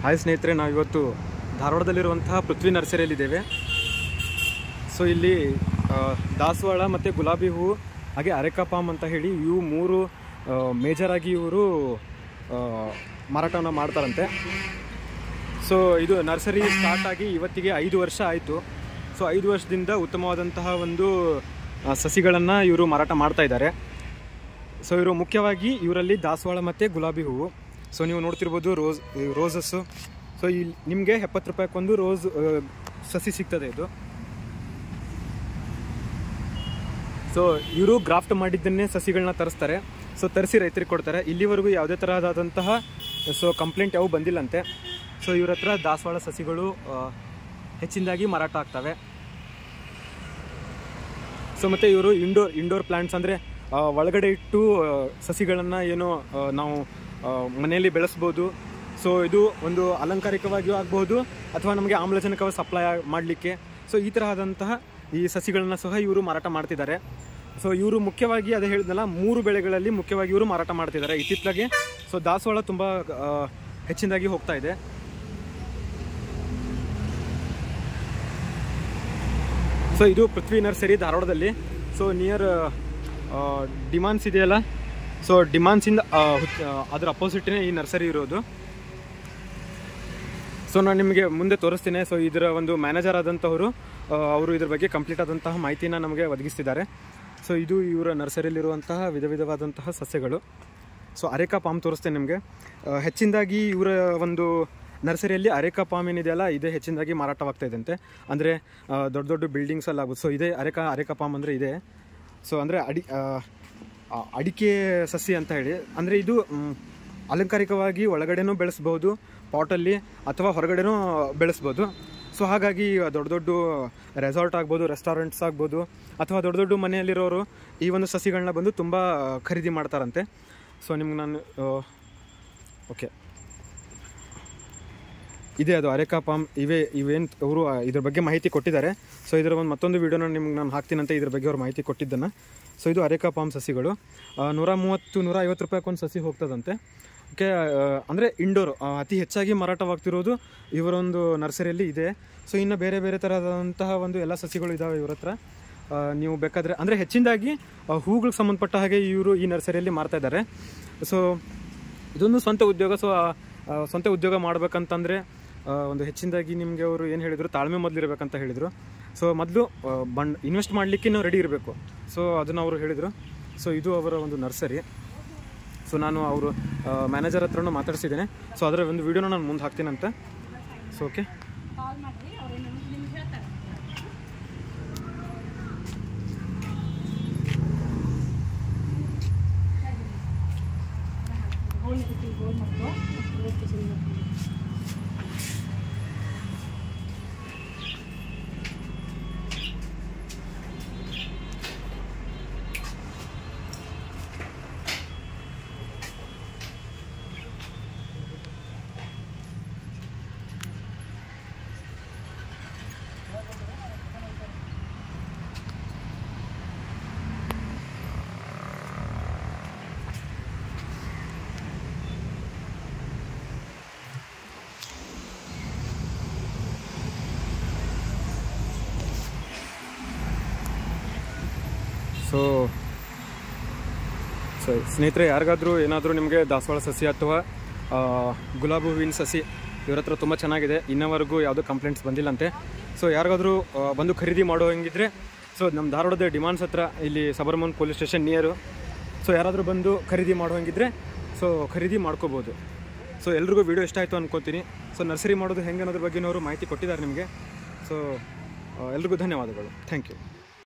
hi ಸ್ನೇಹಿತರೆ ನಾವು ಇವತ್ತು ಧಾರವಾಡದಲ್ಲಿರುವಂತಹ ಪೃಥ್ವಿ ನರ್ಸರಿಯಲ್ಲಿದ್ದೇವೆ ಸೊ ಇಲ್ಲಿ ಆ, ದಾಸವಾಳ ಮತ್ತು ಗುಲಾಬಿ ಹೂವು ಹಾಗೆ ಅರೆಕಾ ಪಾಮ್ ಅಂತ ಹೇಳಿ ಇವು ಮೂರು ಮೇಜರ್ ಆಗಿ ಇವರು ಮಾರಾಟವನ್ನು ಮಾಡ್ತಾರಂತೆ ಸೊ ಇದು ನರ್ಸರಿ ಸ್ಟಾರ್ಟ್ ಆಗಿ ಇವತ್ತಿಗೆ ಐದು ವರ್ಷ ಆಯಿತು ಸೊ ಐದು ವರ್ಷದಿಂದ ಉತ್ತಮವಾದಂತಹ ಒಂದು ಸಸಿಗಳನ್ನು ಇವರು ಮಾರಾಟ ಮಾಡ್ತಾ ಇದ್ದಾರೆ ಸೊ ಇವರು ಮುಖ್ಯವಾಗಿ ಇವರಲ್ಲಿ ದಾಸವಾಳ ಮತ್ತು ಗುಲಾಬಿ ಹೂವು ಸೊ ನೀವು ನೋಡ್ತಿರ್ಬೋದು ರೋಸ್ ರೋಸಸ್ಸು ಸೊ ಇಲ್ಲಿ ನಿಮಗೆ ಎಪ್ಪತ್ತು ರೂಪಾಯಿಗೊಂದು ರೋಸ್ ಆ, ಸಸಿ ಸಿಗ್ತದೆ ಇದು ಸೊ ಇವರು ಗ್ರಾಫ್ಟ್ ಮಾಡಿದ್ದನ್ನೇ ಸಸಿಗಳನ್ನ ತರಿಸ್ತಾರೆ ಸೊ ತರಿಸಿ ರೈತರಿಗೆ ಕೊಡ್ತಾರೆ ಇಲ್ಲಿವರೆಗೂ ಯಾವುದೇ ತರಹದಾದಂತಹ ಸೊ ಕಂಪ್ಲೇಂಟ್ ಯಾವ ಬಂದಿಲ್ಲಂತೆ ಸೊ ಇವ್ರ ಹತ್ರ ದಾಸವಾಳ ಸಸಿಗಳು ಆ, ಹೆಚ್ಚಿನದಾಗಿ ಮಾರಾಟ ಆಗ್ತವೆ ಸೊ ಮತ್ತು ಇವರು ಇಂಡೋರ್ ಇಂಡೋರ್ ಪ್ಲಾಂಟ್ಸ್ ಅಂದರೆ ಒಳಗಡೆ ಇಟ್ಟು ಸಸಿಗಳನ್ನು ಏನು ಆ, ನಾವು ಆ, ಮನೆಯಲ್ಲಿ ಬೆಳೆಸ್ಬೋದು ಸೊ ಇದು ಒಂದು ಅಲಂಕಾರಿಕವಾಗಿಯೂ ಆಗ್ಬೋದು ಅಥವಾ ನಮಗೆ ಆಮ್ಲಜನಕ ಸಪ್ಲೈ ಮಾಡಲಿಕ್ಕೆ ಸೊ ಈ ತರಹದಂತಹ ಈ ಸಸಿಗಳನ್ನು ಸಹ ಇವರು ಮಾರಾಟ ಮಾಡ್ತಿದ್ದಾರೆ ಸೊ ಇವರು ಮುಖ್ಯವಾಗಿ ಅದೇ ಹೇಳಿದ್ನಲ್ಲ ಮೂರು ಬೆಳೆಗಳಲ್ಲಿ ಮುಖ್ಯವಾಗಿ ಇವರು ಮಾರಾಟ ಮಾಡ್ತಿದ್ದಾರೆ ಇತ್ತಿತ್ತಲಾಗೆ ಸೊ ದಾಸವಾಳ ತುಂಬ ಆ, ಹೆಚ್ಚಿನದಾಗಿ ಹೋಗ್ತಾ ಇದೆ ಸೊ ಇದು ಪೃಥ್ವಿ ನರ್ಸರಿ ಧಾರವಾಡದಲ್ಲಿ ಸೊ ನಿಯರ್ ಡಿಮಾನ್ಸ್ ಇದೆಯಲ್ಲ ಸೊ ಡಿಮಾನ್ಸಿಂದ ಅದರ ಅಪೋಸಿಟ್ನೇ ಈ ನರ್ಸರಿ ಇರೋದು ಸೊ ನಾನು ನಿಮಗೆ ಮುಂದೆ ತೋರಿಸ್ತೀನಿ ಸೊ ಇದರ ಒಂದು ಮ್ಯಾನೇಜರ್ ಆದಂಥವರು ಆ, ಅವರು ಇದ್ರ ಬಗ್ಗೆ ಕಂಪ್ಲೀಟ್ ಆದಂತಹ ಮಾಹಿತಿನ ನಮಗೆ ಒದಗಿಸ್ತಿದ್ದಾರೆ ಸೊ ಇದು ಇವರ ನರ್ಸರಿಯಲ್ಲಿರುವಂತಹ ವಿಧ ವಿಧವಾದಂತಹ ಸಸ್ಯಗಳು ಸೊ ಅರೇಕಾ ಪಾಮ್ ತೋರಿಸ್ತೇನೆ ನಿಮಗೆ ಆ, ಹೆಚ್ಚಿನದಾಗಿ ಇವರ ಒಂದು ನರ್ಸರಿಯಲ್ಲಿ ಅರೇಕಾ ಪಾಮ್ ಏನಿದೆಯಲ್ಲ ಇದೇ ಹೆಚ್ಚಿನದಾಗಿ ಮಾರಾಟವಾಗ್ತಾ ಇದಂತೆ ಅಂದರೆ ದೊಡ್ಡ ದೊಡ್ಡ ಬಿಲ್ಡಿಂಗ್ಸ್ ಎಲ್ಲ ಆಗುತ್ತೆ ಸೊ ಇದೇ ಅರೇಕಾ ಅರೇಕಾ ಪಾಮ್ ಅಂದರೆ ಇದೆ ಸೊ ಅಂದರೆ ಅಡಿ ಆ, ಆ, ಅಡಿಕೆ ಸಸಿ ಅಂತ ಹೇಳಿ ಅಂದರೆ ಇದು ಮ್, ಅಲಂಕಾರಿಕವಾಗಿ ಒಳಗಡೆನೂ ಬೆಳೆಸ್ಬೋದು ಪಾಟಲ್ಲಿ ಅಥವಾ ಹೊರಗಡೆನೂ ಬೆಳೆಸ್ಬೋದು ಸೊ ಹಾಗಾಗಿ ದೊಡ್ಡ ದೊಡ್ಡ ರೆಸಾರ್ಟ್ ಆಗ್ಬೋದು ರೆಸ್ಟೋರೆಂಟ್ಸ್ ಆಗ್ಬೋದು ಅಥವಾ ದೊಡ್ಡ ದೊಡ್ಡ ಮನೆಯಲ್ಲಿರೋರು ಈ ಒಂದು ಸಸಿಗಳನ್ನ ಬಂದು ತುಂಬ ಖರೀದಿ ಮಾಡ್ತಾರಂತೆ ಸೊ ನಿಮ್ಗೆ ನಾನು ಓಕೆ ಇದೆ ಅದು ಅರೆಕಾ ಪಾಮ್ ಇವೇ ಇವೇನು ಅವರು ಇದ್ರ ಬಗ್ಗೆ ಮಾಹಿತಿ ಕೊಟ್ಟಿದ್ದಾರೆ ಸೊ ಇದರ ಒಂದು ಮತ್ತೊಂದು ವೀಡಿಯೋನ ನಿಮ್ಗೆ ನಾನು ಹಾಕ್ತೀನಂತೆ ಇದ್ರ ಬಗ್ಗೆ ಅವ್ರು ಮಾಹಿತಿ ಕೊಟ್ಟಿದ್ದನ್ನು ಸೊ ಇದು ಅರೆಕಾ ಪಾಮ್ ಸಸಿಗಳು ಆ, ನೂರ ಮೂವತ್ತು ನೂರ ಐವತ್ತು ರೂಪಾಯಿಗೊಂದು ಸಸಿ ಹೋಗ್ತದಂತೆ ಓಕೆ ಅಂದರೆ ಇಂಡೋರ್ ಅತಿ ಹೆಚ್ಚಾಗಿ ಮಾರಾಟವಾಗ್ತಿರೋದು ಇವರೊಂದು ನರ್ಸರಿಯಲ್ಲಿ ಇದೆ ಸೊ ಇನ್ನು ಬೇರೆ ಬೇರೆ ಥರದಂತಹ ಒಂದು ಎಲ್ಲ ಸಸಿಗಳು ಇದ್ದಾವೆ ಇವ್ರ ಹತ್ರ ಆ, ನೀವು ಬೇಕಾದರೆ ಅಂದರೆ ಹೆಚ್ಚಿನದಾಗಿ ಹೂಗಳಿಗೆ ಸಂಬಂಧಪಟ್ಟ ಹಾಗೆ ಇವರು ಈ ನರ್ಸರಿಯಲ್ಲಿ ಮಾರ್ತಾ ಇದ್ದಾರೆ ಸೊ ಇದೊಂದು ಸ್ವಂತ ಉದ್ಯೋಗ ಸೊ ಸ್ವಂತ ಉದ್ಯೋಗ ಮಾಡ್ಬೇಕಂತಂದರೆ ಆ, ಒಂದು ಹೆಚ್ಚಿನದಾಗಿ ನಿಮಗೆ ಅವರು ಏನು ಹೇಳಿದರು ತಾಳ್ಮೆ ಮೊದಲು ಇರಬೇಕಂತ ಹೇಳಿದರು ಸೊ ಮೊದಲು ಬಂಡ್ ಇನ್ವೆಸ್ಟ್ ಮಾಡಲಿಕ್ಕೆ ನಾವು ರೆಡಿ ಇರಬೇಕು ಸೊ ಅದನ್ನು ಅವರು ಹೇಳಿದರು ಸೊ ಇದು ಅವರ ಒಂದು ನರ್ಸರಿ ಸೊ ನಾನು ಅವರು ಮ್ಯಾನೇಜರ್ ಹತ್ರನೂ ಮಾತಾಡ್ಸಿದ್ದೇನೆ ಸೊ ಅದರ ಒಂದು ವೀಡಿಯೋನ ನಾನು ಮುಂದೆ ಹಾಕ್ತೀನಂತ ಸೊ ಓಕೆ ಕಾಲ್ ಮಾಡ್ರಿ ಅವ್ರು ನಿಮ್ಗೆ ನಿಮ್ಗೆ ಹೇಳ್ತಾರೆ ಗೋಲ್ ಇರುತ್ತೆ ಗೋಲ್ ಮತ್ತು ಸೊ ಸೊ ಸ್ನೇಹಿತರೆ ಯಾರಿಗಾದರೂ ಏನಾದರೂ ನಿಮಗೆ ದಾಸವಾಳ ಸಸಿ ಅಥವಾ ಆ, ಗುಲಾಬಿ ಹೂವಿನ ಸಸಿ ಇವ್ರ ಹತ್ರ ತುಂಬ ಚೆನ್ನಾಗಿದೆ ಇನ್ನವರೆಗೂ ಯಾವುದೂ ಕಂಪ್ಲೇಂಟ್ಸ್ ಬಂದಿಲ್ಲಂತೆ ಸೊ ಯಾರಿಗಾದರೂ ಆ, ಬಂದು ಖರೀದಿ ಮಾಡೋ ಹಂಗಿದ್ರೆ ಸೊ ನಮ್ಮ ಧಾರವಾಡದ ಡಿಮಾಂಡ್ಸ್ ಹತ್ರ ಇಲ್ಲಿ suburban police station near so ಯಾರಾದರೂ ಬಂದು ಖರೀದಿ ಮಾಡೋ ಹಂಗಿದ್ರೆ ಸೊ ಖರೀದಿ ಮಾಡ್ಕೋಬೋದು ಸೊ ಎಲ್ರಿಗೂ ವಿಡಿಯೋ ಇಷ್ಟ ಆಯಿತು ಅನ್ಕೋತೀನಿ ಸೊ ನರ್ಸರಿ ಮಾಡೋದು ಹೆಂಗೆ ಅನ್ನೋದ್ರ ಬಗ್ಗೆ ಅವರು ಮಾಹಿತಿ ಕೊಟ್ಟಿದ್ದಾರೆ ನಿಮಗೆ ಸೊ ಎಲ್ರಿಗೂ ಧನ್ಯವಾದಗಳು ಥ್ಯಾಂಕ್ ಯು